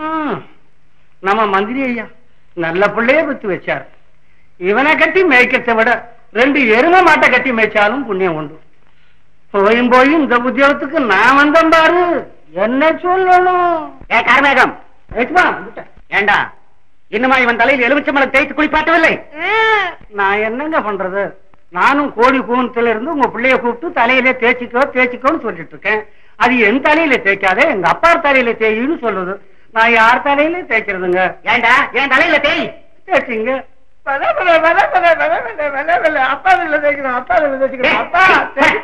ம், நம்ம மந்திரி ஐயா நல்ல பிள்ளைய பெத்து வச்சார் இவனை கட்டி மேய்க்கத்தை விட ரெண்டு எரும மாட்டை கட்டி மேய்ச்சாலும் புண்ணியம் உண்டு போயும் போயும் இந்த உத்தியோகத்துக்கு நான் வந்தேன் பாரு என்ன சொல்லணும் ஏ கார்மேகம் ஏச்சுமா, வந்துட்டேன். ஏண்டா இன்னுமா இவன் தலையில் எலுமிச்சம்பழம் தேய்த்து குளிப்பாட்டவில்லை நான் என்னங்க பண்றது நானும் கோழி கூவத்துல இருந்து உங்க பிள்ளைய கூப்பிட்டு தலையில தேய்ச்சிக்கோ தேய்ச்சிக்கோன்னு சொல்லிட்டு இருக்கேன் அது என் தலையில தேய்க்காதே எங்க அப்பா தலையில தேயின்னு சொல்லுது நான் யார் தலையில தேய்க்கிறதுங்க ஏண்டா என் தலையில தேய் தேய்ச்சிங்க வெல, வெல, வெல, வெல, வெல, வெல, வெல, வெல. அப்பா தலையில தேய்க்கிறோம் அப்பா தலையில தேய்க்கிறோம் அப்பா தேய்.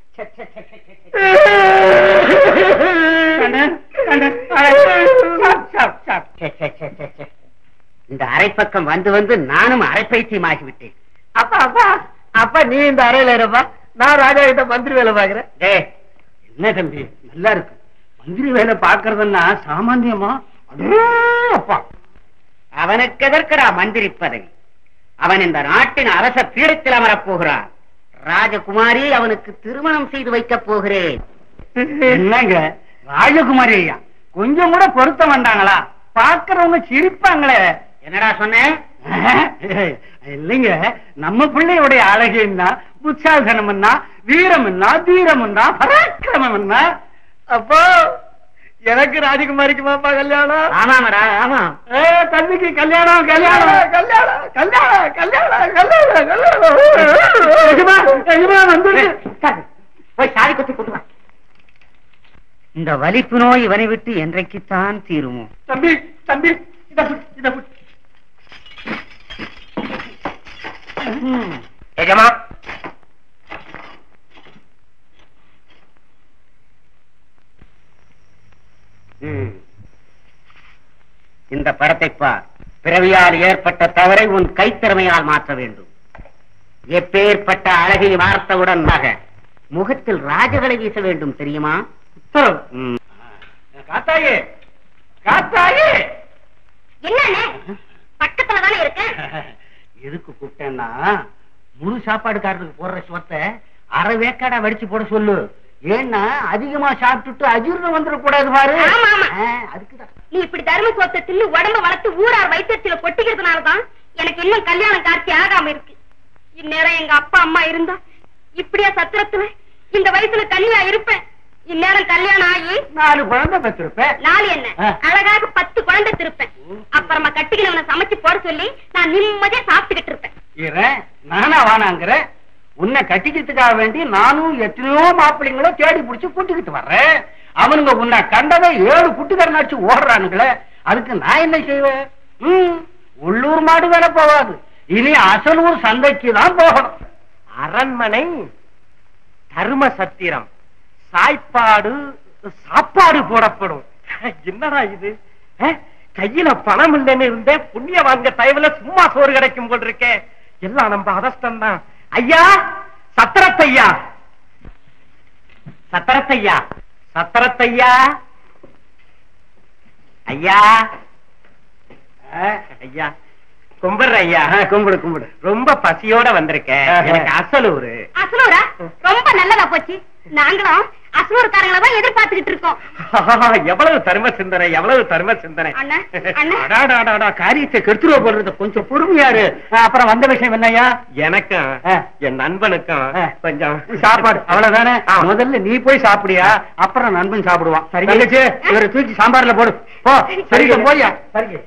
கண்ணு, கண்ணு, அரை. சாப், சாப், சாப். ச்சே, ச்சே, ச்சே, ச்சே, ச்சே. இந்த அரைப்பக்கம் வந்து வந்து நானும் அரைப்பைத்தியமாகி விட்டேன் அப்பா அப்பா அப்பா நீ இந்த அறையில இருப்பா நான் ராஜா கிட்ட மந்திரி வேலை பாக்குறேன் டே என்ன தம்பி நல்லா இருக்கு மந்திரி வேலை பாக்குறதுன்னா சாமானியமா அடே அப்பா அவனுக்கு எதற்கடா மந்திரி பதவி அவன் இந்த நாட்டின் அரச பீடத்தில் அமரப் போகிறான் ராஜகுமாரி அவனுக்கு திருமணம் செய்து வைக்கப் போகிறேன் என்னங்க ராஜகுமாரி ஐயா கொஞ்சம் கூட பொருத்த வேண்டாங்களா பாக்குறவங்க சிரிப்பாங்களே என்னடா சொன்னேன் இல்லைங்க நம்ம பிள்ளையுடைய அழகுன்னா உற்சாகனம்னா வீரம்னா தீரம்னா பராக்கிரமம்னா அப்போ எனக்கு ராஜகுமாரிக்கு பாப்பா கல்யாணம் ஆமாமடா ஆமா ஏ, தம்பிக்கு கல்யாணம் கல்யாணம் கல்யாணம் கல்யாணம் கல்யாணம் கல்யாணம் கல்யாணம் எஜமா, எஜமா, வந்துரு. உட்காரு. போய் சாதி குத்தி கொண்டு வா இந்த வலிப்பு நோய் இவனை விட்டு என்றைக்குத்தான் தீருமோ தம்பி தம்பி இத புடி, இத புடி. ம். எஜமா இந்த படத்தை பார் பிறவியால் ஏற்பட்ட தவறை உன் கைத்திறமையால் மாற்ற வேண்டும் எப்பேற்பட்ட அழகை வார்த்தவுடன் மக முகத்தில் ராஜகளை வீச வேண்டும் தெரியுமா உத்தரவு. ம். காத்தாயே காத்தாயே என்னண்ணே பக்கத்துல தானே இருக்கேன் எதுக்கு கூப்பிட்டேன்னா முழு சாப்பாடுக்காரருக்கு போடுற சொத்தை அரை வேக்காடா வடிச்சு போட சொல்லு ஏன்னா அதிகமா சாப்பிட்டுட்டு அஜீர்ணம் வந்துடக்கூடாது பாரு ஆமா, ஆமா. ஆ, அதுக்குதான் நீ இப்படி தர்ம சோத்தை தின்னு உடம்ப வளர்த்து ஊரார் வைத்தியத்துல கொட்டிக்கிறதுனாலதான் எனக்கு இன்னும் கல்யாணம் காட்சி ஆகாம இருக்கு இந்நேரம் எங்க அப்பா அம்மா இருந்தா இப்படியா சத்திரத்துல இந்த வயசுல கல்லியா இருப்பேன் இந்நேரம் கல்யாணம் ஆகி நாலு குழந்தை பெற்றிருப்பேன் நாலு என்ன ஆ. அழகாக பத்து குழந்தை திருப்பேன் அப்புறமா கட்டிக்கினவனை சமைச்சு போட சொல்லி நான் நிம்மதியா சாப்பிட்டுக்கிட்டு இருப்பேன் இறேன் நானா வானாங்கிறேன் உன்னை கட்டிக்கிறதுக்காக வேண்டி நானும் எத்தனையோ மாப்பிள்ளைங்களோ தேடி புடிச்சு கூட்டிக்கிட்டு வர்றேன் அவனுங்க உன்னை கண்டதை ஏழு குட்டுக்காரன் அடிச்சு ஓடுறானுங்களே அதுக்கு நான் என்ன செய்வேன் ம், உள்ளூர் மாடு வேலை போகாது இனி அசலூர் சந்தைக்கு தான் போகணும் அரண்மனை தர்ம சத்திரம் சாய்ப்பாடு சாப்பாடு போடப்படும் என்னடா இது அஹ், கையில பணம் இல்லைன்னு இருந்தேன் புண்ணியவான்க தயவுல சும்மா சோறு கிடைக்கும் போல் இருக்கேன் எல்லாம் நம்ம அதஷ்டம் தான் ஐயா சத்திரத்தையா சத்திரத்தையா சத்திரத்தையா ஐயா அஹ், ஐயா கும்பிடுற ஐயா ஆ, கும்பிடு கும்பிடு ரொம்ப பசியோட வந்திருக்கேன் எனக்கு அசலூரு அசலூரா ரொம்ப நல்லதா போச்சு நாங்களும் அசலூர்காரங்களை தான் எதிர்பார்த்துக்கிட்டு இருக்கோம் எவ்வளவு தர்ம சிந்தனை எவ்வளவு தர்ம சிந்தனை அண்ணா, அண்ணா. அடாடாடாடா, காரியத்தை கெடுத்துருவ போடுறது கொஞ்சம் பொறுமையாரு ஆ, அப்புறம் வந்த விஷயம் என்னய்யா எனக்கும் ஆ. என் நண்பனுக்கும் ஆ. கொஞ்சம் சாப்பாடு அவ்வளவுதானே ஆ. முதல்ல நீ போய் சாப்பிடியா அப்புறம் நண்பன் சாப்பிடுவான் சரிங்க. தங்கச்சி இவரை தூக்கி சாம்பார்ல போடு போ சரிங்க போயா சரிங்க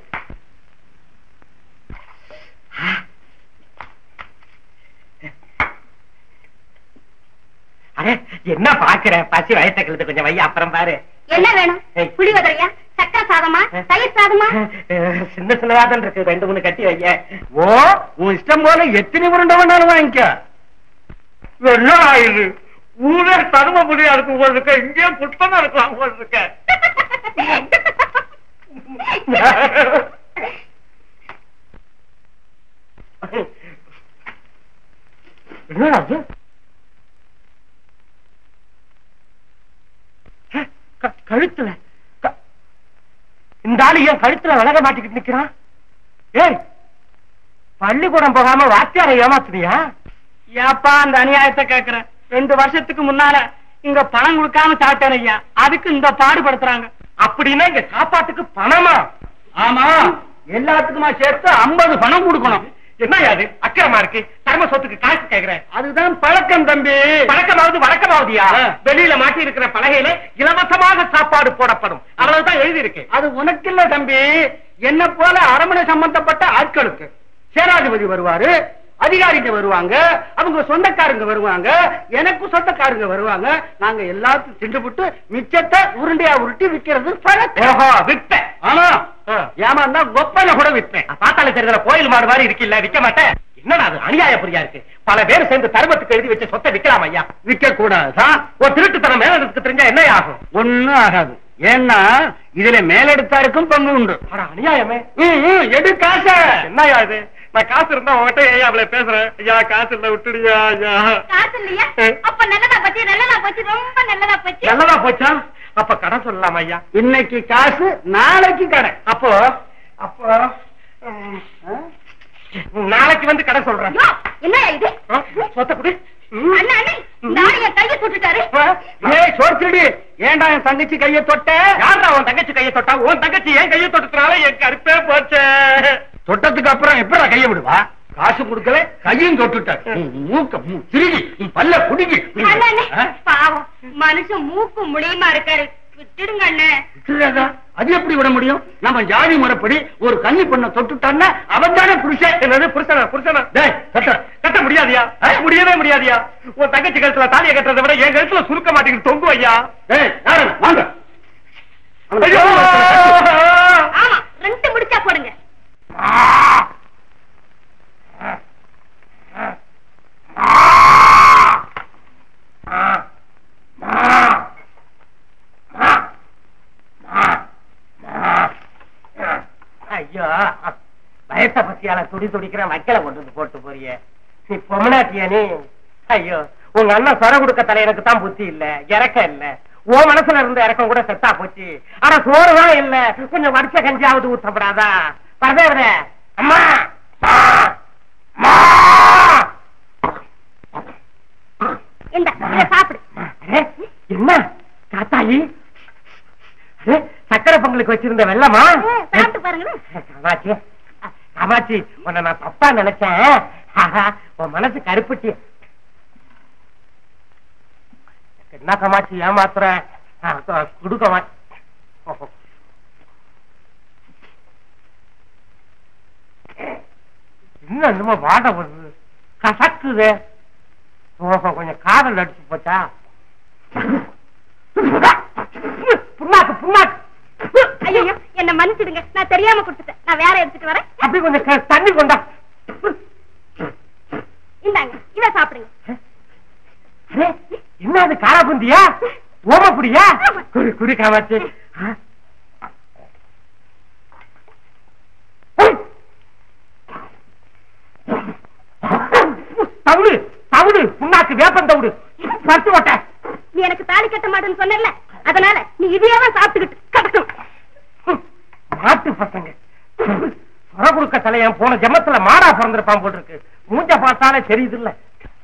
அடே, என்ன பாக்குற பசி வயத்த கிழத்து கொஞ்சம் வைய அப்புறம் பாரு என்ன வேணும் ஏய். புளியோதரையா சக்கரை சாதமா தயிர் சாதமா சின்ன சின்னதாதான் இருக்கு ரெண்டு மூணு கட்டி வைய ஓ உன் இஷ்டம் போல எத்தனை உருண்டை வேணாலும் வாங்கிக்க என்ன இது ஊரே தரும முடியா இருக்கும் போல் இருக்க இங்கே புஷ்பமா இருக்கலாம் போல் இருக்க என்னடா இது? க- கழுத்துல க- இந்த ஆளு ஏன் கழுத்துல விலக மாட்டிக்கிட்டு நிக்கிறான் ஏய் பள்ளிக்கூடம் போகாம வாத்தியாரை ஏமாத்துனியா ஏப்பா அந்த அநியாயத்தை கேக்குறேன் ரெண்டு வருஷத்துக்கு முன்னால இங்க பணம் கொடுக்காம சாப்பிட்டேன் ஐயா அதுக்கு இந்த பாடுபடுத்துறாங்க அப்படின்னா இங்க சாப்பாட்டுக்கு பணமா ஆமா எல்லாத்துக்குமா சேர்த்து ஐம்பது பணம் கொடுக்கணும் என்ன அது அக்கிரமா இருக்கு தர்ம சொத்துக்கு காசு கேக்குறேன் அதுதான் பழக்கம் தம்பி பழக்கமாவது வழக்கமாவதியா ஆ. வெளியில மாட்டி இருக்கிற பலகையில இலவசமாக சாப்பாடு போடப்படும் அவ்வளவுதான் எழுதி இருக்கு அது உனக்கு இல்ல தம்பி என்ன போல அரமனை சம்பந்தப்பட்ட ஆட்களுக்கு சேனாதிபதி வருவாரு அதிகாரிங்க வருவாங்க அவங்க சொந்தக்காரங்க வருவாங்க எனக்கு சொந்தக்காரங்க வருவாங்க நாங்க எல்லாத்தையும் திண்டுபிட்டு மிச்சத்தை உருண்டையா உருட்டி விக்கிறது பழக்கம் ஓஹோ வித்த ஆமா ஆ. ஏமாந்தா கொப்பையில கூட விற்பேன் பாத்தால தெரிஞ்ச கோயில் மாடு மாதிரி இருக்குல்ல விக்க மாட்டேன் என்னடா அது அநியாய புரியா இருக்கு பல பேர் சேர்ந்து தர்மத்துக்கு எழுதி வச்ச சொத்தை விக்கலாம் ஐயா விற்க கூடாதுதான் ஒரு திருட்டுத்தனம் மேல இருக்கு தெரிஞ்சா என்ன ஆகும் ஒண்ணும் ஆகாது ஏன்னா இதுல மேலெடுத்தாருக்கும் பங்கு உண்டு அட, அநியாயமே ம், ம், எடு காச என்னய்யா இது நான் காசு இருந்தா உன்கிட்ட ஐயா அவளை பேசுறேன் ஐயா காசு இல்ல விட்டுடுயா ஐயா காசு இல்லையா அப்ப நல்லதா போச்சு நல்லதா போச்சு ரொம்ப நல்லதா போச்சு நல்லதா போச்சா அப்ப கடை சொல்லலாம் ஐயா இன்னைக்கு காசு நாளைக்கு கடை அப்போ அப்போ ம், நாளைக்கு வந்து கடை சொல்றேன் ஐயோ, என்னய்யா இது ஆ, சொத்தை கொடு ம். அண்ணா அண்ணே இந்த ஆளு என் கையை சுட்டுட்டாரு ஏய் சோர்த்திடி ஏன்டா என் தங்கச்சி கைய தொட்ட யாரா உன் தங்கச்சி கையை தொட்டா உன் தங்கச்சி ஏன் கையை தொட்டதுனால என் கருப்பே போச்சே தொட்டதுக்கு அப்புறம் எப்படா கைய விடுவா காசு கொடுக்கல கையும் தொட்டுட்ட உன் மூக்க மூ- திருகி உன் பல்ல குடுக்கி அண்ணா அண்ணே ஆ? பாவம் மனுஷன் மூக்கு முடியுமா இருக்காரு விட்டுடுங்க அண்ணே விட்டுறாதா? அது எப்படி விட முடியும் நம்ம ஜாதி முறைப்படி ஒரு கன்னி பொண்ணை தொட்டுட்டான்னா அவன் தானே புருஷன் என்னது புருஷனா புருஷனா டேய், தொட்ட. கட்ட முடியாதியா முடியவே முடியாதியா உன் தங்கச்சி கழுத்துல தாலியை கட்டுறதை விட என் கழுத்துல சுருக்க மாட்டேங்குது தொங்கு ஐயா டேய், யாரு? வாங்க அவனை ஐயோ! ஆமா ரெண்டு முடிச்சா போடுங்க ஐயோ வயச பசியால துடி துடிக்கிற வைக்கல கொண்டு வந்து போட்டு போறிய நீ பொம்மனாட்டியா நீ ஐயோ உங்க அண்ணன் சொர கொடுக்க தலையனுக்கு தான் புத்தி இல்ல இறக்க இல்ல ஓ மனசுல இருந்த இறக்கம் கூட செத்தா போச்சு ஆனா சோறுதான் இல்ல கொஞ்சம் வடிச்ச கஞ்சியாவது ஊத்தப்படாதா பரதேவரே அம்மா அம்மா! அம்மா! இந்த இத சாப்பிடு அரே, என்ன காத்தாயி அரே, சக்கரை பொங்கலுக்கு வச்சிருந்த வெள்ளமா ம், சாப்பிட்டு பாருங்களேன் காமாட்சி காமாட்சி உன்னை நான் தப்பா நினைச்சேன் ஆஹா, உன் மனசு கருப்பட்டி என்ன காமாட்சி ஏமாத்துற ஆ, கு- குடு காமாட்சி ஓஹோ. இன்னும் என்னமோ வாட வருது கசக்குது ஓஹோ கொஞ்சம் காதல் அடிச்சு போச்சா புண்ணாக்கு புண்ணாக்கு ஐயோ என்ன மன்னிச்சிடுங்க நான் தெரியாம கொடுத்துட்டேன் நான் வேற எடுத்துட்டு வரேன் அப்படி கொஞ்சம் க- தண்ணி கொண்டா இந்தாங்க இத சாப்பிடுங்க அரே, என்ன அது காராபுந்தியா ஓமப்புடியா குடி குடி காமாச்சு ஆ? உய். தவிடு தவிடு புண்ணாக்கு வேப்பம் தவிடு பறிச்சு போட்ட நீ எனக்கு தாலி கட்ட மாட்டேன்னு சொன்னல அதனால நீ இதையே தான் சாப்பிட்டுக்கிட்டு கட்டணும் மாட்டு பசங்க சொர கொடுக்க தலையன் போன ஜென்மத்துல மாடா பிறந்திருப்பான் போல் இருக்கு மூஞ்ச பார்த்தாலே தெரியுது இல்ல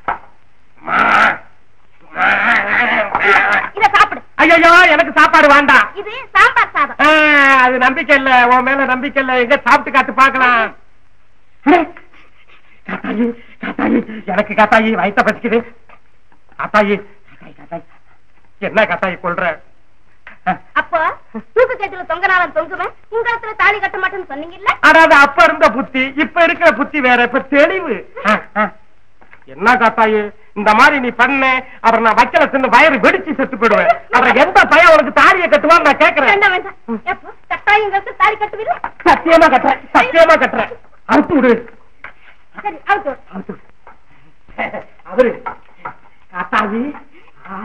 இத சாப்பிடு ஐயோ எனக்கு சாப்பாடு வேண்டாம் இது சாம்பார் சாதம் ஆ, அது நம்பிக்கை இல்ல உன் மேல நம்பிக்கை இல்ல எங்க சாப்பிட்டு காத்து பார்க்கலாம் அடே, காத்தாயி காத்தாயி எனக்கு காத்தாயி வயித்த பசிக்குது காத்தாயி காத்தாயி காத்தாயி என்ன காத்தாயி கொள்ற ஆ, அப்போ தூக்கு கேட்டுல தொங்கனாலும் தொங்குவேன் உங்களத்துல தாலி கட்ட மாட்டேன்னு சொன்னீங்கல்ல அதாவது அப்ப இருந்த புத்தி இப்ப இருக்கிற புத்தி வேற இப்ப தெளிவு ஆ, ஆ. என்ன காத்தாயி இந்த மாதிரி நீ பண்ண அப்புறம் நான் வைக்கல தின்னு வயிறு வெடிச்சு செத்து போயிடுவேன் அப்புறம் எந்த பையன் உனக்கு தாலியை கட்டுவான்னு நான் கேக்குறேன் வேண்டாம் வேண்டாம் எப்போ கட்டாயங்களுக்கு தாலி கட்டுவீங்க சத்தியமா கட்டுறேன் சத்தியமா கட்டுறேன் அறுத்து விடு சரி அவுத்து விடு. அறுத்து விடு. அவரு காத்தாயி ஆ.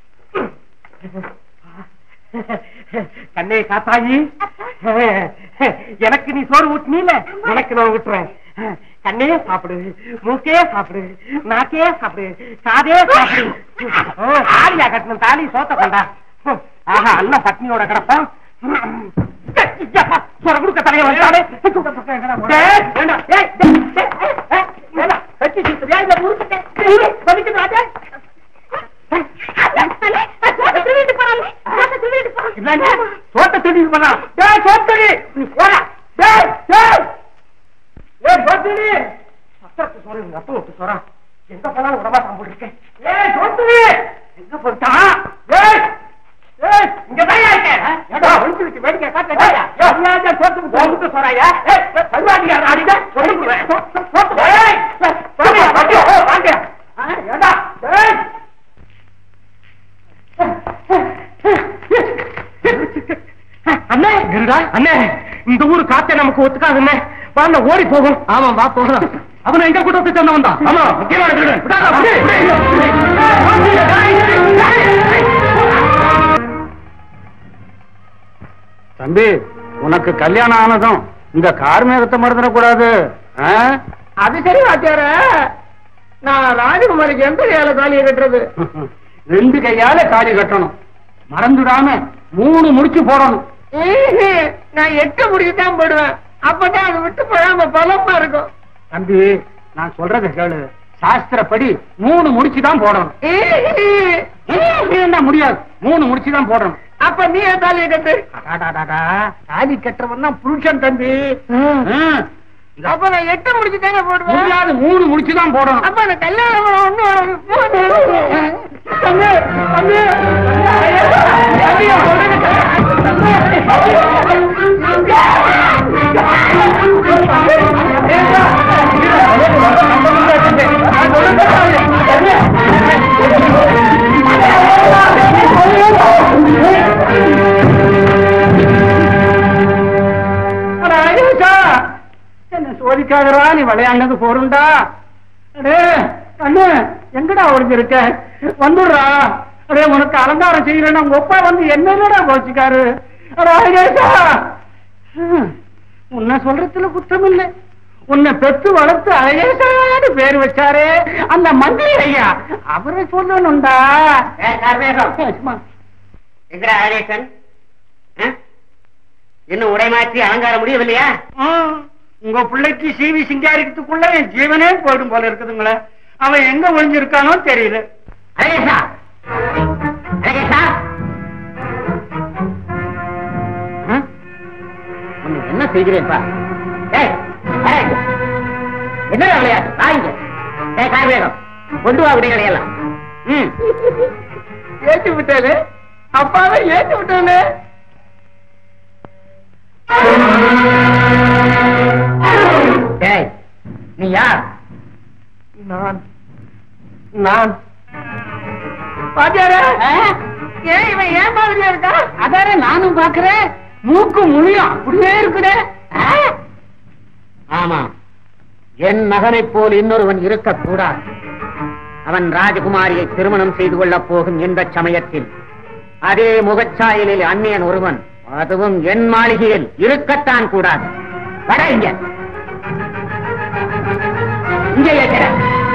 கண்ணே காத்தாயி எனக்கு நீ சோறு ஊட்டினீல உனக்கு நான் ஊட்டுறேன் கண்ணே சாப்பிடு மூக்கே சாப்பிடு நாக்கே சாப்பிடு காதே சாப்பிடு ஆ, தாலியா கட்டணும் தாலி சோத்த கொண்டா ஆஹா அண்ணன் பத்னியோட கிடப்பான் சொர கொடுக்க தலைய வந்தானே டேய், வேண்டாம். ஏய், டேய், டேய், ஏய், ஏய், வேண்டாம். கட்டி சுத்துறியா? இல்ல முறுக்கு? இரு, வலிக்குதுடா, டேய். அண்ணே, நான் சோத்தை திருடிட்டு போறானே. சோத்தை திருடிட்டு போறான். என்னண்ணே? சோத்தை சோத்துடி பண்ணா டேய் சோத்துடி நீ போடா டேய் டேய் ஏய் சோத்துடி சத்தத்தை சொல்ற எங்க அப்பா விட்டு சொல்றான் எங்க போனாலும் உடம்பா தான் போட்டுருக்கேன் ஏய் சோத்துடி எங்க போட்டான் ஏய் ஏய் இங்க தான் இருக்கேன் ஏடா ஒளிச்சு வச்சு வேடிக்கை காட்டுறியா யாரா சோத்து போட்டு சொல்றாயா ஏய் பரிவாடியா ஆடிடா சொல்லு சோத்து ஏய் வாங்க வாங்க வாங்க ஏடா ஏய் அண்ணே இருடா அண்ணே இந்த ஊரு காத்தே நமக்கு ஒத்துக்காது அண்ணே வாங்க ஓடி போகும் ஆமா வா போகலாம் அவனை எங்க கூட்டத்தை சேர்ந்தவன் தான் ஆமா முக்கியமான திருடன் விடாத, அப்படியே, தம்பி உனக்கு கல்யாணம் ஆனதும் இந்த கார்மேகத்தை மறந்துடக்கூடாது ஆ? அது சரி வாத்தியார நான் ராஜகுமாரிக்கு எந்த கையால தாலியை கட்டுறது ரெண்டு கையால காலி கட்டணும் மறந்துடாம மூணு முடிச்சு போடணும் ஈஹி, நான் எட்டு முடிக்கு தான் போடுவேன் அப்பதான் அது விட்டு போகாம பலமா இருக்கும் தம்பி நான் சொல்றத கேளு சாஸ்திரப்படி மூணு முடிச்சு தான் போடணும் ஈஹி, ஏன் முடியாது மூணு முடிச்சு தான் போடணும் அப்ப நீ ஏன் தாலியை கட்டு அடாடாடாடா, தாலி கட்டுறவன் தான் புருஷன் தம்பி ஆ. அப்ப நான் எட்டு முடிச்சு தானே போடுவேன் முடியாது மூணு முடிச்சு தான் போடணும் அப்ப அந்த கல்யாணம் ஒண்ணு வராது. தம்பி, தம்பி, தம்பி, நான் சொல்றது அட, ஐயோ, என்ன சோதிக்காதரா நீ விளையாண்டது போருண்டா அடே அண்ணு எங்கடா ஒளிஞ்சிருக்க வந்துடுறா அடே உனக்கு அலங்காரம் செய்யலன்னா உங்க அப்பா வந்து என்னடா கோச்சிக்காரு அட, ஐயேசா. ஹம், உன்னை சொல்றதுல குற்றம் இல்லை உன்னை பெற்று வளர்த்து அழகேசான்னு பேர் வச்சாரே அந்த மந்திரி ஐயா அவரை சொல்லணும்டா ஏய், கார்மேகம். சும்மா. எங்கடா ஆரேசன் ஆ? இன்னும் உடை மாற்றி அலங்காரம் முடியவில்லையா ஆ, உங்க பிள்ளைக்கு சீவி சிங்காரிக்கிறதுக்குள்ள என் ஜீவனே போயிடும் போல இருக்குதுங்களே அவன் எங்க ஒளிஞ்சிருக்கானோ தெரியல அழகேசா அழகேசா ஆ? உன்னை என்ன செய்கிறேன்ப்பா ஏய், அழகு. என்னடா விளையாட்டு வாங்க ஏய் கார்மேகம் கொண்டு வா உடைகளை எல்லாம் ம் ஏத்தி விட்டாரு அப்பாவை ஏத்தி விட்டானே ஏய் நீ யார் நான் நான் பாத்தியாரே ஏன் இவன் ஏன் மாதிரியா இருக்கா அதானே நானும் பாக்குறேன் மூக்கு முழியும் அப்படியே இருக்குதே ஆ? ஆமா என் மகனைப் போல் இன்னொருவன் இருக்கக்கூடாது அவன் ராஜகுமாரியை திருமணம் செய்து கொள்ளப் போகும் இந்த சமயத்தில் அதே முகச்சாயலில் அந்நியன் ஒருவன் அதுவும் என் மாளிகையில் இருக்கத்தான் கூடாது வட இங்க இங்கே இருக்கிற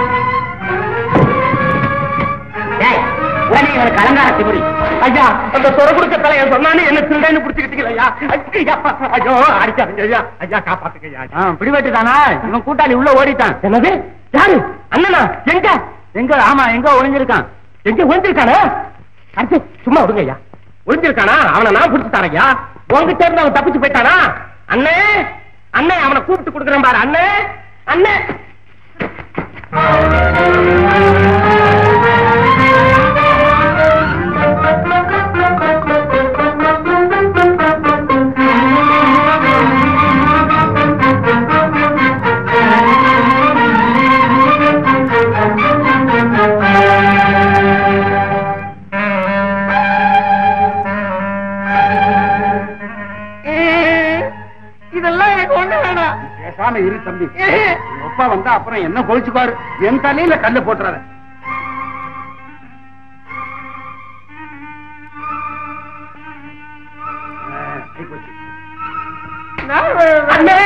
டேய், உடனே இவனுக்கு அலங்காரத்தை முடி ஐயா அந்த சொர கொடுக்க தலைய சொன்னானே என்ன திருடன்னு புடிச்சுக்கிட்டீங்களா ஐயா ஐயா, ஐயோ அடிக்காதீங்க ஐயா ஐயா காப்பாத்துங்க ஐயா ஆ, பிடிபட்டு தானா இவன் கூட்டாளி உள்ள ஓடிட்டான் என்னது யாரு அண்ணனா எங்க எங்க ஆமா எங்க ஒளிஞ்சிருக்கான் எங்க ஒளிஞ்சிருக்கானா அடுத்து சும்மா விடுங்க ஐயா ஒளிஞ்சிருக்கானா அவனை நான் புடிச்சு தரையா உங்ககிட்ட இருந்து அவன் தப்பிச்சு போயிட்டானா அண்ணே அண்ணே அவனை கூப்பிட்டு கொடுக்குறேன் பாரு அண்ணே அண்ணே இதெல்லாம் எனக்கு ஒண்ணு வேணாம் பேசாம இரு தம்பி உங்க அப்பா வந்தா அப்புறம் என்ன கொலிச்சுக்காரு என் தலையில கல்லு போட்டுறாரு அண்ணே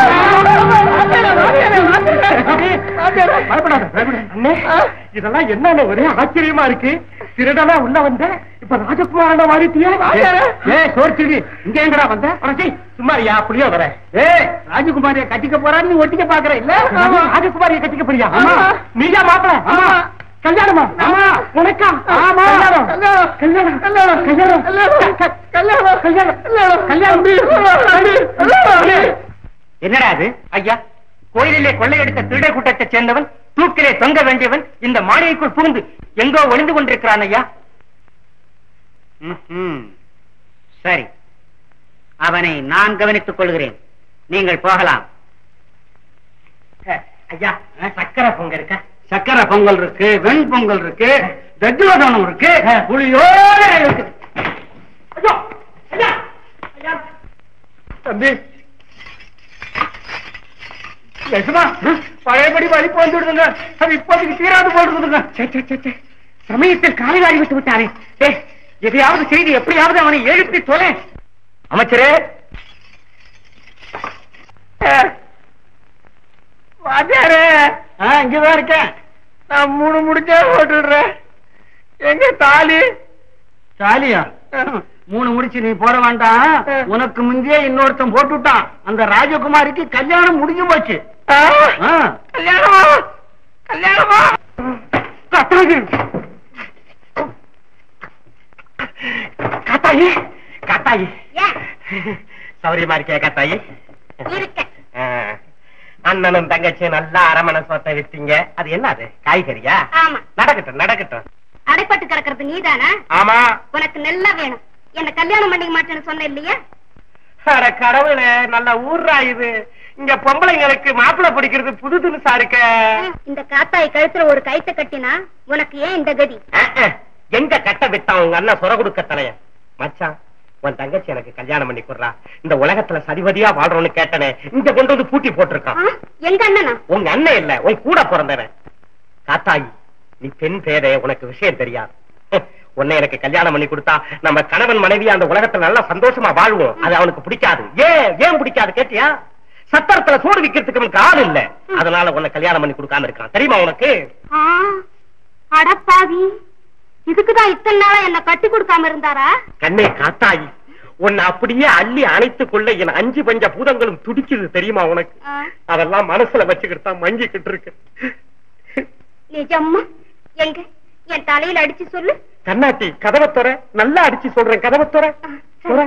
பயப்படாத பயப்படாத அண்ணே இதெல்லாம் என்னன்னு ஒரே ஆச்சரியமா இருக்கு திருடனா உள்ள வந்த இப்ப ராஜகுமாரனா மாறிட்டியா ஏ சோர்ச்சிடி இங்க எங்கடா வந்த அடச்சி, சும்மாரியா புளியோ வர ஏ ராஜகுமாரிய கட்டிக்க போறான்னு நீ ஒட்டிக்க பாக்குற இல்ல ராஜகுமாரியை கட்டிக்க போறியா ஆமா. நீயா மாப்பிள ஆமா. கல்யாணமா ஆமா. உனக்கா ஆமா. கல்யாணம் கல்யாணம். கல்யாணம் கல்யாணம் கல்யாணம் கல்யாணம். க- கல்யாணம் கல்யாணம் கல்யாணம் கல்யாணம் என்னடா அது ஐயா கோயிலிலே கொள்ளையடித்த திருடர் கூட்டத்தைச் சேர்ந்தவன் தூக்கிலே தொங்க வேண்டியவன் இந்த மாளிகைக்குள் புகுந்து எங்கோ ஒளிந்து கொண்டிருக்கிறான் ஐயா ம்ஹும். சரி அவனை நான் கவனித்துக் கொள்கிறேன் நீங்கள் போகலாம் அஹ், ஐயா சக்கரை பொங்க இருக்கா சக்கரை பொங்கல் இருக்கு வெண் பொங்கல் இருக்கு தத்துவதனம் இருக்கு புளியோட இருக்கு ஐயோ ஐயா ஐயா தம்பி நிஜமா பழையபடி வலிப்பு வந்துடுதுங்க அது இப்போதைக்கு தீராது போடுதுங்க சமயத்தில் காலைவாரி விட்டு விட்டாரே ஏ எதையாவது செய்து எப்படியாவது அவனை எழுப்பி தொலை அமைச்சரே வாத்தியாரே ஆ, இங்கதான் இருக்கேன் நான் மூணு முடிச்சா போட்டுடுறேன் எங்க தாலி சாலியா மூணு முடிச்சு நீ போட வேண்டாம் உனக்கு முந்தைய இன்னொருத்தன் போட்டு விட்டான் அந்த ராஜகுமாரிக்கு கல்யாணம் முடிஞ்சு போச்சு ஆ. கல்யாணமா கல்யாணமா கத்தாயி காத்தாயி காத்தாயி ஏன் சௌரியமா இருக்கே காத்தாயி இருக்க ஆ. அண்ணனும் தங்கச்சியும் நல்லா அரமணை சொத்தை வித்தீங்க அது என்னது காய்கறியா ஆமா நடக்கட்டும் நடக்கட்டும் அடைப்பட்டு கிடக்கிறது நீதானா ஆமா உனக்கு நல்லா வேணும் என்ன கல்யாணம் பண்ணிக்க மாட்டேன்னு சொன்ன இல்லையா அட கடவுளே நல்ல ஊர்ரா இது இங்க பொம்பளைங்களுக்கு மாப்பிள்ளை பிடிக்கிறது புது தினுசா இருக்க இந்த காத்தாய் கழுத்துல ஒரு கைத்த கட்டினா உனக்கு ஏன் இந்த கதி அஹ், அஹ். எங்க கட்ட விட்டான் உங்க அண்ணன் சுர கொடுக்க தலைய மச்சான் உன் தங்கச்சி எனக்கு கல்யாணம் பண்ணி கொடுறா இந்த உலகத்துல சரிவதியா வாழ்றோம்னு கேட்டனே இங்க கொண்டு வந்து பூட்டி போட்டிருக்கான் ஆ? எங்க அண்ணனா உங்க அண்ணன் இல்ல உன் கூட பிறந்தவன் காத்தாயி நீ பெண் பேரே உனக்கு விஷயம் தெரியாது ஹ், உன்னை எனக்கு கல்யாணம் பண்ணி கொடுத்தா நம்ம கணவன் மனைவி அந்த உலகத்துல நல்லா சந்தோஷமா வாழ்வோம் அது அவனுக்கு பிடிக்காது ஏன் ஏன் பிடிக்காது கேட்டியா சத்திரத்துல சோறு விக்கிறதுக்கு அவனுக்கு ஆள் இல்ல அதனால உன்னை கல்யாணம் பண்ணி கொடுக்காம இருக்கான் தெரியுமா உனக்கு ஆ, அடப்பாவி இதுக்குதான் இத்தனை நாளா என்ன கட்டி கொடுக்காம இருந்தாரா கண்ணே காத்தாயி உன்னை அப்படியே அள்ளி அணைத்துக் கொள்ள என் அஞ்சு பஞ்ச பூதங்களும் துடிக்குது தெரியுமா உனக்கு ஆ, அதெல்லாம் மனசுல வச்சுக்கிட்டு தான் மங்கிக்கிட்டு இருக்கு நிஜம்மா எங்க என் தலையில அடிச்சு சொல்லு கண்ணாட்டி கதவை துற நல்லா அடிச்சு சொல்றேன் கதவை துற ஆ, துற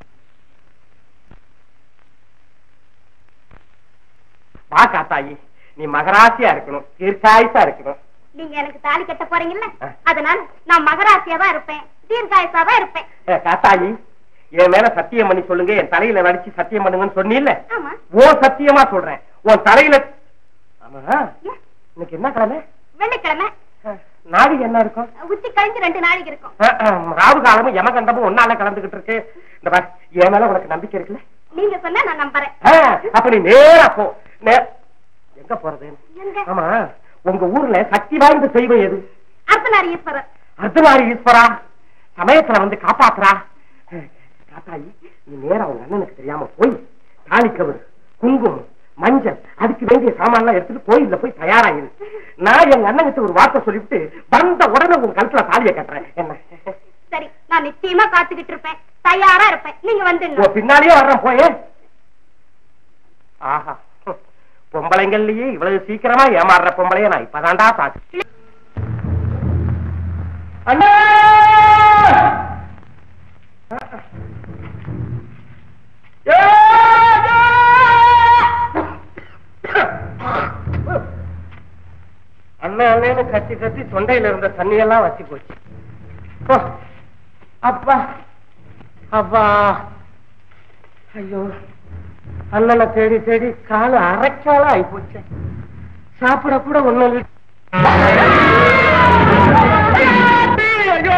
வா காத்தாயி நீ மகராசியா இருக்கணும் தீர்க்காயுசா இருக்கணும் நீங்க எனக்கு தாலி கட்ட போறீங்கல்ல ஆ. அதனால நான் மகராசியா தான் இருப்பேன் தீர்காயசா தான் இருப்பேன் ஏ, காத்தாயி என் மேல சத்தியம் பண்ணி சொல்லுங்க என் தலையில நடிச்சு சத்தியம் பண்ணுங்கன்னு சொன்னீல்ல ஆமா ஓ சத்தியமா சொல்றேன் உன் தலையில ஆமா ஏன்? இன்னைக்கு என்ன கிழமை வெள்ளிக்கிழமை அஹ், நாளைக்கு என்ன இருக்கும் உச்சி கழிஞ்சு ரெண்டு நாளைக்கு இருக்கும் அஹ், அஹ், ராவு காலமும் யமகண்டமும் ஒன்னால கலந்துகிட்டு இருக்கு இந்த பாரு என் மேல உனக்கு நம்பிக்கை இருக்குல்ல நீங்க சொன்னா நான் நம்புறேன் ஆ, அப்ப நீ நேரா போ நே- எங்க போறது எங்க ஆமா உங்க ஊர்ல சக்தி வாய்ந்த தெய்வம் எது அர்த்தநாரீஸ்வரர் அர்த்தநாரி ஈஸ்வரா சமயத்துல வந்து காப்பாத்துறா காத்தாயி நீ நேரா உங்க அண்ணனுக்கு தெரியாம போய் தாலி கவர் குங்குமம் மஞ்சள் அதுக்கு வேண்டிய சாமான்லாம் எடுத்துட்டு கோயில்ல போய் தயாராயிரு நான் எங்க அண்ணனுக்கு ஒரு வார்த்தை சொல்லிவிட்டு வந்த உடனே உங்க கழுத்துல தாலியை கட்டுறேன் என்ன சரி நான் நிச்சயமா காத்துக்கிட்டு இருப்பேன் தயாரா இருப்பேன் நீங்க வந்து உன் பின்னாலேயே வர்றேன் போயே ஆஹா ஹம். பொம்பளைங்கள்லயே இவ்வளவு சீக்கிரமா ஏமாறுற பொம்பளைய நான் இப்பதான்டா பாத்து அண்ணா ஏ, அண்ணா அண்ணன்னு கத்தி கத்தி தொண்டையில இருந்த தண்ணியெல்லாம் வத்தி போச்சு ஓ, அப்பா அப்பா ஐயோ அண்ணனை தேடி தேடி காலு அரைக்கால ஆகி போச்சு சாப்பிட கூட ஒண்ணும் இல்லை. ஐயோ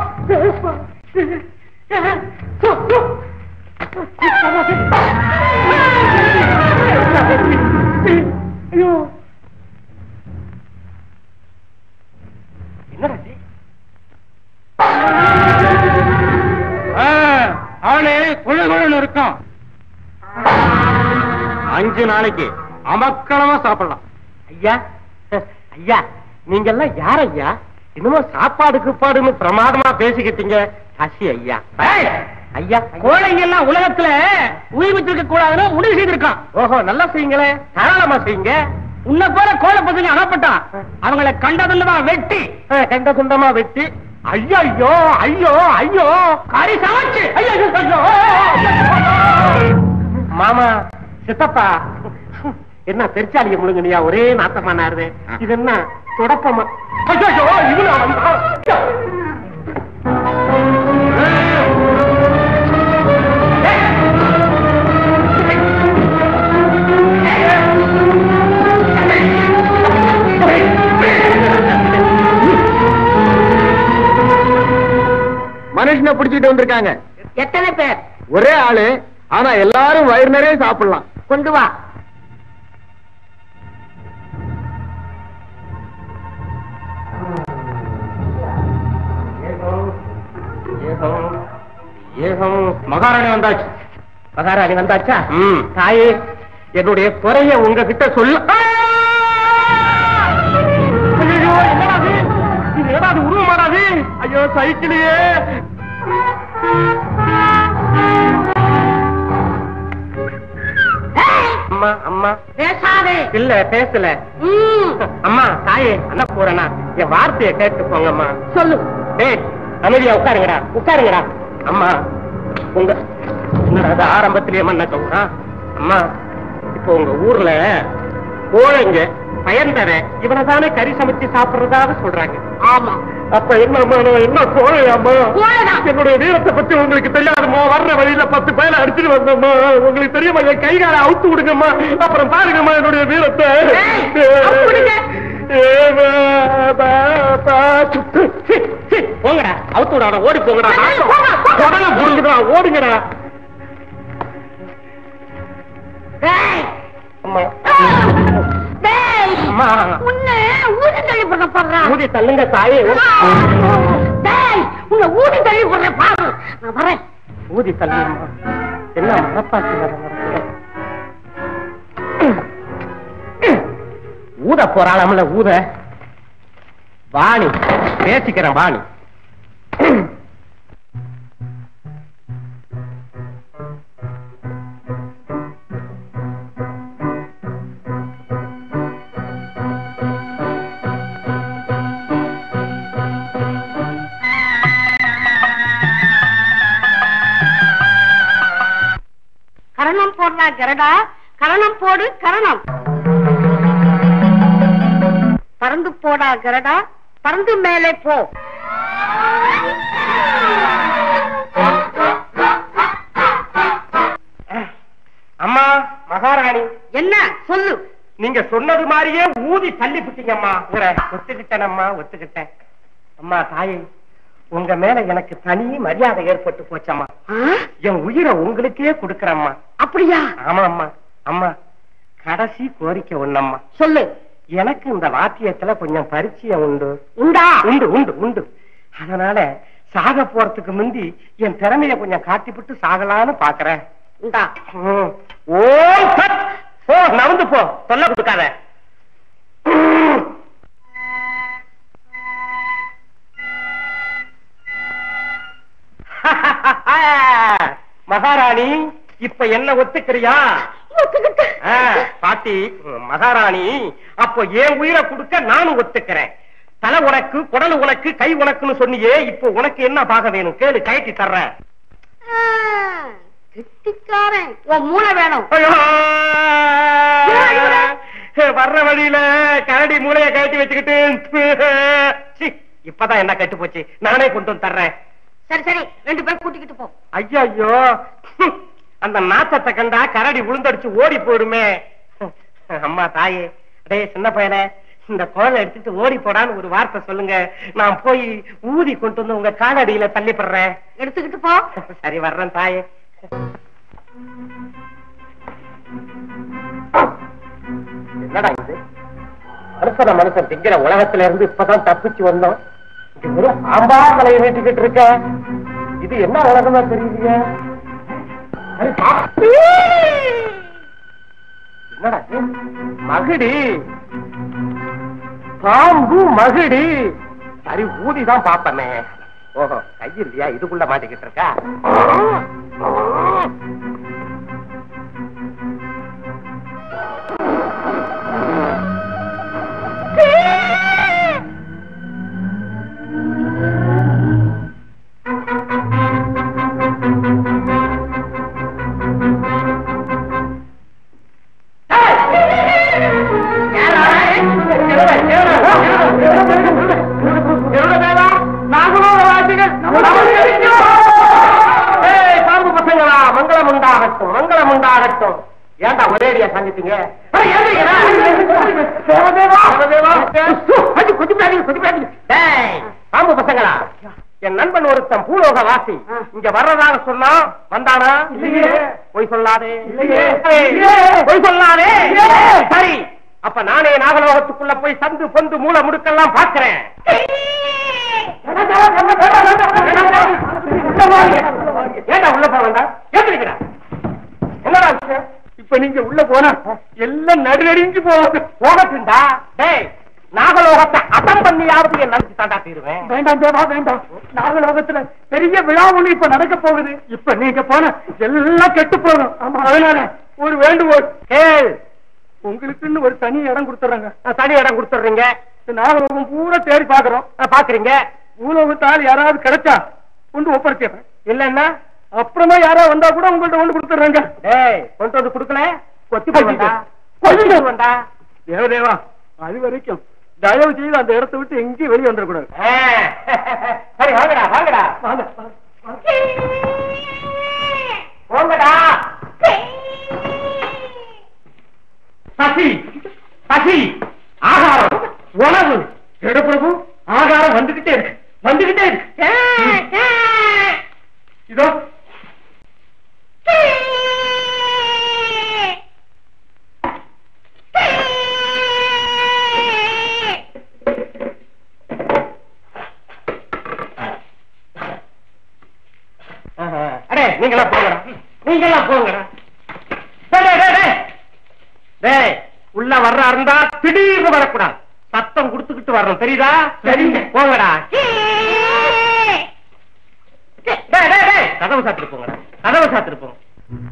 ஐயோ என்னடா இது? ஆளு குழு குழுன்னு இருக்கும் அஞ்சு நாளைக்கு அமக்களமா சாப்பிடலாம் ஐயா ஐயா நீங்க எல்லாம் யார் ஐயா இன்னமும் சாப்பாடு கிப்பாடுன்னு பிரமாதமா பேசிக்கிட்டீங்க சசி ஐயா ஏய், ஐயா கோழைங்க எல்லாம் உலகத்துல உயிர் வச்சிருக்க கூடாதுன்னு முடிவு செய்திருக்கான் ஓஹோ நல்லா செய்யுங்களே தாராளமா செய்யுங்க உன்னை போல கோல பசங்க அகப்பட்டான் அவங்கள கண்டதுன்னதான் வெட்டி அஹ், கண்ட துண்டமா வெட்டி ஐயோ ஐயோ ஐயோ கறி சமைச்சு ஐயோ, ஐயோ, ஐயோ. மாமா சித்தப்பா என்ன பெருச்சாலிய முழுங்கனியா ஒரே நாத்தமா நாருது இது என்ன தொடப்பமா ஐயோ இவனா வந்தா மனுஷனை பிடிச்சிட்டு வந்திருக்காங்க எத்தனை பேர் ஒரே ஆளு ஆனா எல்லாரும் வயிறு நிறைய சாப்பிடலாம் கொண்டு வா ஏகம் ஏகம் மகாராணி வந்தாச்சு மகாராணி வந்தாச்சா தாயே என்னுடைய குறைய உங்ககிட்ட சொல்ல ஐயோ என்னடா இது? இது என்னடா இது உருவமாடா இது? ஐயோ சைக்கிளையே அம்மா அம்மா பேசாதே இல்ல பேசல ம், அம்மா தாயே என்ன போறேன்னா என் வார்த்தையை கேட்டு போங்கம்மா சொல்லு டேய் அமைதியா உட்காருங்கடா உட்காருங்கடா அம்மா உங்க என்னடா அது ஆரம்பத்திலேயே மண்ண கவுரா அம்மா இப்போ உங்க ஊர்ல கோழைங்க பயந்தர இவனை தானே கறி சமைச்சு சாப்பிடுறதாக சொல்றாங்க ஆமா அப்ப என்னம்மா நான் என்ன கோழையாம்மா கோழைதான். என்னுடைய வீரத்தை பத்தி உங்களுக்கு தெரியாதுமா வர்ற வழியில பத்து பேரை அடிச்சுட்டு வந்தோம்மா உங்களுக்கு தெரியுமா என் கை காலை அவுத்து விடுங்கம்மா அப்புறம் பாருங்கம்மா என்னுடைய வீரத்தை ஏய், அவுத்து விடுங்க. ஏ, பா, பா, பா, சுத்து. சி, சி, போங்கடா அவுத்து விடாடா ஓடி போங்கடா ஏய், போங்க, போங்க. உடனே புரிஞ்சுடா ஓடுங்கடா டேய், அம்மா டேய், அம்மா உன்னை ஊதி தள்ளி போட போடுறான் ஊதி தள்ளுங்க தாயே டேய் உன்னை ஊதி தள்ளி போடுற பாரு நான் வரேன் ஊதி தள்ளுங்கம்மா என்ன மனப்பாச்சு வர நடக்குது? ஊத போறாளாமல ஊத வாணி பேசிக்கிறேன் வாணி கரணம் போடுறா கரடா கரணம் போடு கரணம் பறந்து போடா கரடா பறந்து மேலே போ அம்மா மகாராணி என்ன சொல்லு நீங்க சொன்னது மாதிரியே ஊதி தள்ளி விட்டீங்கம்மா ஊரை ஒத்துக்கிட்டேனம்மா ஒத்துக்கிட்டேன் அம்மா தாயே உங்க மேல எனக்கு தனி மரியாதை ஏற்பட்டு போச்சம்மா ஆ? என் உயிரை உங்களுக்கே கொடுக்கறம்மா அப்படியா ஆமா அம்மா அம்மா கடைசி கோரிக்கை ஒண்ணம்மா சொல்லு எனக்கு இந்த வாத்தியத்துல கொஞ்சம் பரிச்சயம் உண்டு உண்டா உண்டு உண்டு உண்டு அதனால சாக போறதுக்கு முந்தி என் திறமைய கொஞ்சம் காட்டிவிட்டு சாகலான்னு பாக்குறேன் உண்டா ம். ஓ சட். போ நவந்து போ தொல்லை கொடுக்காத மகாராணி இப்ப என்ன ஒத்துக்கிறியா ஆ, பாட்டி ம், மகாராணி அப்போ என் உயிரை கொடுக்க நானும் ஒத்துக்கிறேன் தலை உனக்கு குடல் உனக்கு கை உனக்குன்னு சொன்னியே இப்போ உனக்கு என்ன பாக வேணும் கேளு கயட்டி தர்றேன் ஆ, கெட்டிக்காரன் உன் மூளை வேணும் வர்ற வழியில கரடி மூளைய கட்டி வச்சுக்கிட்டு சீ, இப்பதான் என்ன கட்டு போச்சு நானே கொண்டு வந்து தர்றேன் சரி சரி ரெண்டு பேரும் கூட்டிக்கிட்டு போ ஐயோ அந்த நாத்தத்தை கண்டா கரடி விழுந்தடிச்சு ஓடி போயிடுமே அம்மா தாயே டேய் சின்ன பையனே இந்த குழந்தை எடுத்துட்டு ஓடி போடான்னு ஒரு வார்த்தை சொல்லுங்க நான் போய் ஊதி கொண்டு வந்து உங்க காலடியில தள்ளிப்படுறேன் எடுத்துக்கிட்டு போ சரி வர்றேன் தாயே என்னடா இது மனுஷன மனுஷன் திங்கிற உலகத்துல இருந்து இப்பதான் தப்பிச்சு வந்தோம் இது ஒரு ஆம்பா தலையை நீட்டிக்கிட்டு இருக்க இது என்ன உலகமா தெரியலையே அरे बाप! என்னடா இது? மகுடி பாம்பு மகுடி சரி ஊதிதான் பாப்பமே ஓஹோ கை இல்லையா இதுக்குள்ள மாட்டிக்கிட்டு இருக்கா குதிக்காதீங்க குதிக்காதீங்க டேய் பாம்பு பசங்களா என் நண்பன் ஒருத்தன் பூலோக வாசி இங்க வர்றதாக சொன்னா வந்தானா இல்லையே. பொய் சொல்லாதே இல்லையே. ஏய், இல்லையே. பொய் சொல்லாதே இல்லையே. சரி அப்ப நானே நாகலோகத்துக்குள்ள போய் சந்து பொந்து மூல முடுக்கெல்லாம் பாக்குறேன் ஏண்டா உள்ள போக வேண்டாம் ஏத்துக்கிறா என்னடா விஷயம் இப்ப நீங்க உள்ள போனா எல்லாம் நடுநடுங்கி போகுது போகட்டுண்டா டேய் நாகலோகத்தை அடம் பண்ணியாவது என் நினைச்சு தாண்டா தீருவேன் வேண்டாம் தேவா வேண்டாம் நாகலோகத்துல பெரிய விழா ஒண்ணு இப்ப நடக்க போகுது இப்ப நீங்க போன எல்லாம் கெட்டு போகும் அதனால ஒரு வேண்டுகோள் கேள் உங்களுக்குன்னு ஒரு தனி இடம் கொடுத்துறாங்க நான் தனி இடம் கொடுத்துடுறீங்க இந்த நாகலோகம் பூரா தேடி பாக்குறோம் நான் பாக்குறீங்க பூலோகத்தால் யாராவது கிடைச்சா கொண்டு ஒப்படைச்சிடுறேன் இல்லன்னா அப்புறமா யாராவது வந்தா கூட உங்கள்ட்ட கொண்டு கொடுத்துறாங்க டேய் கொண்டு வந்து கொடுக்கல கொத்தி போடுவேன்டா கொத்தி கொத்தி போடுவேன்டா தேவதேவா அது வரைக்கும் தயவு செய்து அந்த இடத்தை விட்டு எங்கேயும் வெளியே வந்துடக்கூடாது ஆ, சரி வாங்கடா வாங்கடா வாங்க போங்கடா பசி பசி ஆகாரம் உணவு எடு பிரபு ஆகாரம் வந்துகிட்டே இருக்கு வந்துகிட்டே இருக்கு இதோ ஆஹா. அடே நீங்களாம் போங்கடா நீங்களாம் போங்கடா டேய், டேய், டேய், டேய். டேய் உள்ள வர்றா இருந்தா திடீர்னு வரக்கூடாது சத்தம் கொடுத்துக்கிட்டு வரணும் தெரியுதா சரிங்க. போங்கடா டேய், டேய், டேய், கதவு சாத்திட்டு போங்கடா கதவு சாத்திட்டு போங்க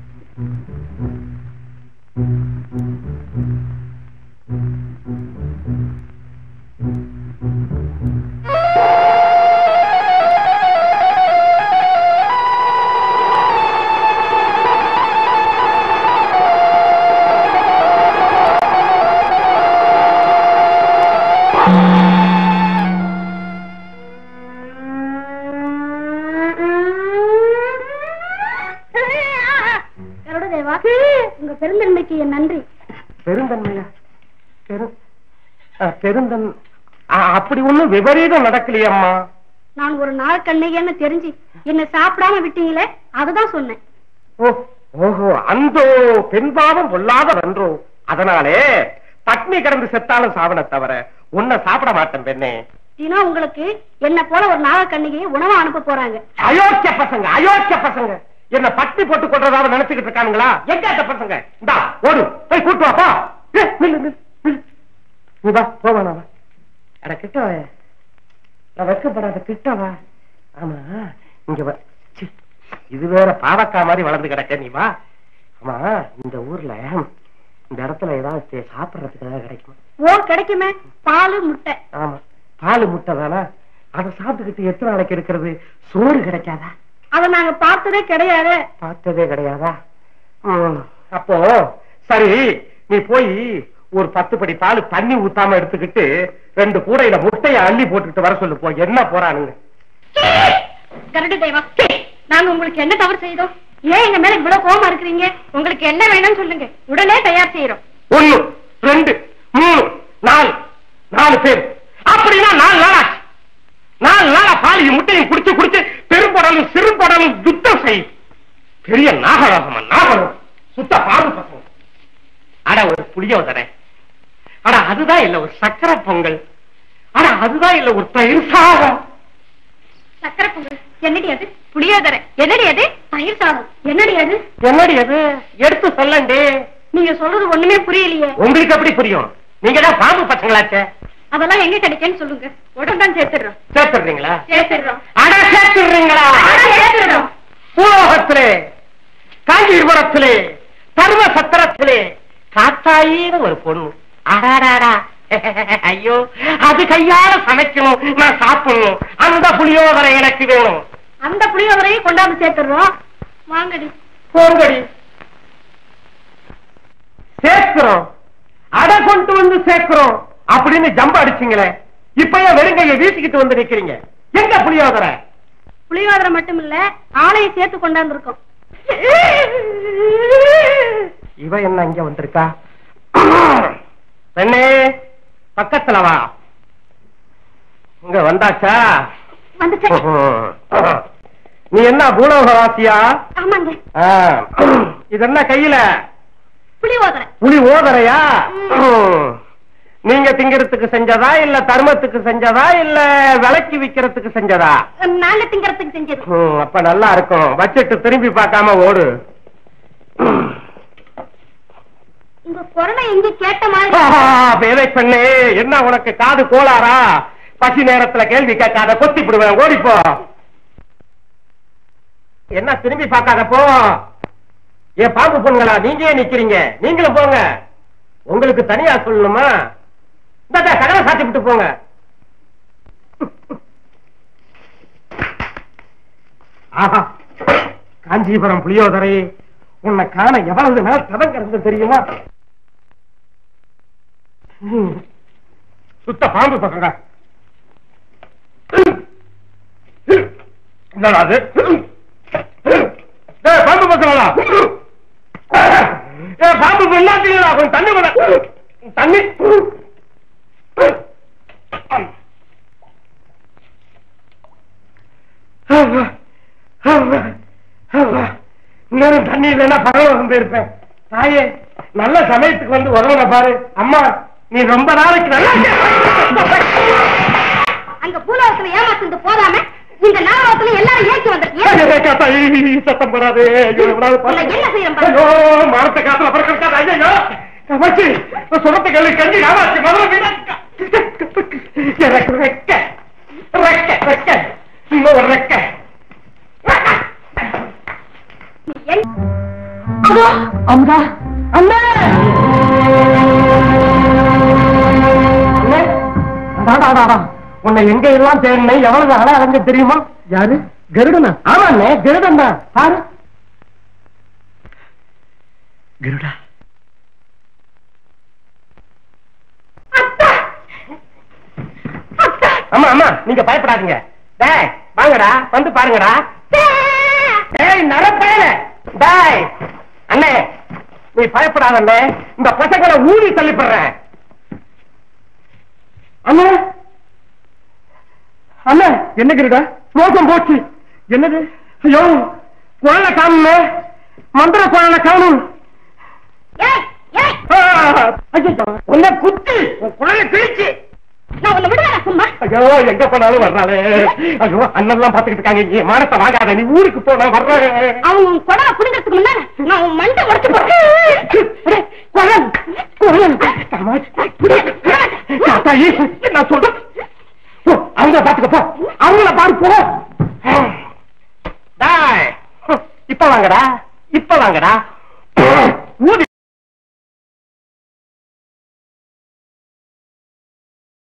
கருடதேவா உங்க பெருந்தன்மைக்கு என் நன்றி பெருந்தன்மையா பெரு ஆ, பெருந்தன் ஆ, அப்படி ஒண்ணும் விபரீதம் நடக்கலையம்மா நான் ஒரு நாள் கண்ணிகன்னு தெரிஞ்சு என்ன சாப்பிடாம விட்டீங்களே அதுதான் சொன்னேன் ஓ ஓஹோ அந்தோ பெண்பாவம் பொல்லாத நன்றோ அதனாலே பட்னி கிடந்து செத்தாலும் சாவன தவிர உன்னை சாப்பிட மாட்டேன் பெண்ணே தினம் உங்களுக்கு என்ன போல ஒரு நாக கண்ணிகையை உணவா அனுப்ப போறாங்க அயோக்கிய பசங்க அயோக்கிய பசங்க என்ன பட்டி போட்டு கொள்றதாவது நினைச்சுக்கிட்டு இருக்கானுங்களா எங்க அந்த பசங்க இந்தா ஓடு போய் கூட்டு வாப்பா ஏ, நில்லு, நில்லு, நில்லு. நீ வா போவானா வா அட கிட்ட வா நான் வைக்கப்படாத கிட்ட வா ஆமா இங்க வா சி, இது வேற பாவக்கா மாதிரி வளர்ந்து கிடக்க நீ வா ஆமா இந்த ஊர்ல இந்த இடத்துல ஏதாவது சாப்பிடுறதுக்கு ஏதாவது கிடைக்குமா ஓ கிடைக்குமே பாலு முட்டை ஆமா பால் முட்டை தானா அதை சாப்பிட்டுக்கிட்டு எத்தனை நாளைக்கு இருக்கிறது சோறு கிடைக்காதா அதை நாங்க பார்த்ததே கிடையாது பார்த்ததே கிடையாதா ம், அப்போ சரி நீ போய் ஒரு பத்து படி பால் தண்ணி ஊத்தாம எடுத்துக்கிட்டு ரெண்டு கூடையில முட்டைய அள்ளி போட்டுக்கிட்டு வர சொல்லு போ என்ன போறானுங்க கரடி தெய்வா நாங்க உங்களுக்கு என்ன தவறு செய்தோம் ஏன் எங்க மேல இவ்வளவு கோவமா இருக்கிறீங்க உங்களுக்கு என்ன வேணும்னு சொல்லுங்க உடனே தயார் செய்யறோம் ஒண்ணு ரெண்டு மூணு நாலு நாலு பேர் அப்படின்னா நாலு நாளா நாலு நாளா பாலையும் முட்டையும் குடிச்சு குடிச்சு பெரும்படலும் சிறுபடலும் யுத்தம் செய்யும் பெரிய நாகலோகமா நாகலோகம் சுத்த பாம்பு பசங்க அட ஒரு புளியோதரை அட அதுதான் இல்ல ஒரு சக்கரை பொங்கல் அட அதுதான் இல்ல ஒரு தயிர் சாதம் சக்கரை பொங்கல் என்னடி அது புளியோதரை என்னடி அது தயிர் சாதம் என்னடி அது என்னடி அது எடுத்து சொல்லண்டே நீங்க சொல்றது ஒண்ணுமே புரியலையே உங்களுக்கு எப்படி புரியும் நீங்க தான் பாம்பு பசங்களாச்சே அதெல்லாம் எங்க கிடைக்குன்னு சொல்லுங்க உடம்புதான் சேர்த்துடுறோம் சேர்த்துடுறீங்களா சேர்த்துடுறோம் அட சேர்த்துடுறீங்களா அட, சேர்த்துடுறோம். பூலோகத்திலே காஞ்சிபுரத்திலே சர்வ சத்திரத்திலே காத்தாயின்னு ஒரு பொண்ணு அடாடாடா ஐயோ அது கையால சமைக்கணும் நான் சாப்பிடணும் அந்த புளியோதரை எனக்கு வேணும் அந்த புளியோதரையும் கொண்டாந்து சேர்த்துடுறோம் வாங்கடி போங்கடி சேர்க்கிறோம் அட கொண்டு வந்து சேர்க்கிறோம் அப்படின்னு ஜம்ப அடிச்சீங்களே இப்ப ஏன் வெறுங்கைய வீசிக்கிட்டு வந்து நிக்கிறீங்க எங்க புளியோதரை புளியோதரை மட்டும் இல்ல ஆளையும் சேர்த்து கொண்டாந்து இருக்கோம் இவ என்ன இங்க வந்திருக்கா பெண்ணே பக்கத்துல வா இங்க வந்தாச்சா வந்துட்டேன் நீ என்ன பூலோகவாசியா ஆமாங்க ஆ, இது என்ன கையில புளி ஓதுற புலி ஓதரையா நீங்க திங்கிறதுக்கு செஞ்சதா இல்ல தர்மத்துக்கு செஞ்சதா இல்ல விலைக்கு விக்கிறதுக்கு செஞ்சதா நாங்க திங்கறதுக்கு செஞ்சது ம், அப்ப நல்லா இருக்கும் வச்சிட்டு திரும்பி பார்க்காம ஓடு உங்க குரலை எங்க கேட்ட மாதிரி ஆஹா, பேதை பெண்ணே என்ன உனக்கு காது கோளாரா பசி நேரத்துல கேள்வி கேட்காத கொத்தி விடுவேன் ஓடிப்போ என்ன திரும்பி பார்க்காத போ ஏன் பாம்பு பொண்ணுங்களா நீங்க ஏன் நிக்கிறீங்க நீங்களும் போங்க உங்களுக்கு தனியா சொல்லணுமா இந்த கடலை சாத்தி விட்டு போங்க ஆஹா காஞ்சிபுரம் புளியோதரை உன்னை காண எவ்வளவு நாள் தடம் கிடந்து தெரியுமா ம். சுத்த பாம்பு பசங்க என்னடா அது டேய், பாம்பு பசங்களா ஏ பாம்பு எல்லாத்தையும் கொஞ்சம் தண்ணி கொடு. தண்ணி இன்னும் தண்ணி இல்லைன்னா பரவாயில்ல இருப்பேன் தாயே நல்ல சமயத்துக்கு வந்து உதவுன பாரு அம்மா நீ ரொம்ப நாளைக்கு நல்லா அங்க பூலோகத்துல ஏமாத்து போதாம இந்த நாகலோகத்துல எல்லாரும் ஏக்கி வந்திருக்கீங்க சத்தம் போடாது ஐயோ, எவனாவது பாரு. இல்ல, என்ன செய்யறேன் பாரு. ஐயோ, மரத்தை காத்துல பறக்காத ஐயோ கமாச்சி சுரத்தை கல்லு கஞ்சி காமாச்சி முதல்ல வீணாக்கா. எனக்கு ரெக்க ரெக்க ரெக்க இன்னும் ஒரு ரெக்க அம்மா அம்மா உன்னை எங்க எல்லாம் தேடினேன் எவ்வளவு அழ அலைஞ்ச தெரியுமா யாரு கருடனா ஆமாண்ணே கருடன் தான் பாரு கருடா அம்மா அம்மா நீங்க பயப்படாதீங்க டேய் வாங்கடா வந்து பாருங்கடா டேய் நடப்பேல டேய் அண்ணே நீ பயப்படாத அண்ணே இந்த பசங்களை ஊறி தள்ளிப்படுறேன் அண்ணே அண்ணே என்ன கிருடா மோசம் போச்சு என்னது ஐயோ குழந்தை காணுமே மந்திர குழந்தை காணும் ஏய், ஏய், உன்னை குத்தி உன் குழந்தை கிழிச்சு நான் உன்னை விடுவேனா சும்மா ஐயோ எங்க போனாலும் வர்றாளே ஐயோ அண்ணன்லாம் பாத்துக்கிட்டு இருக்காங்க நீ மானத்தை வாங்காத நீ ஊருக்கு போன வர்றேன் அவன் உன் குடலை புடுங்கிறதுக்கு முன்னால நான் உன் மண்டை உடைச்சு போறேன் குழல் குழல் தாத்தாயி நான் சொல்றேன் போ, அவங்கள பாத்துக்கப்போ அவங்கள பாரு போ டேய், இப்ப வாங்கடா இப்ப வாங்கடா ஊதி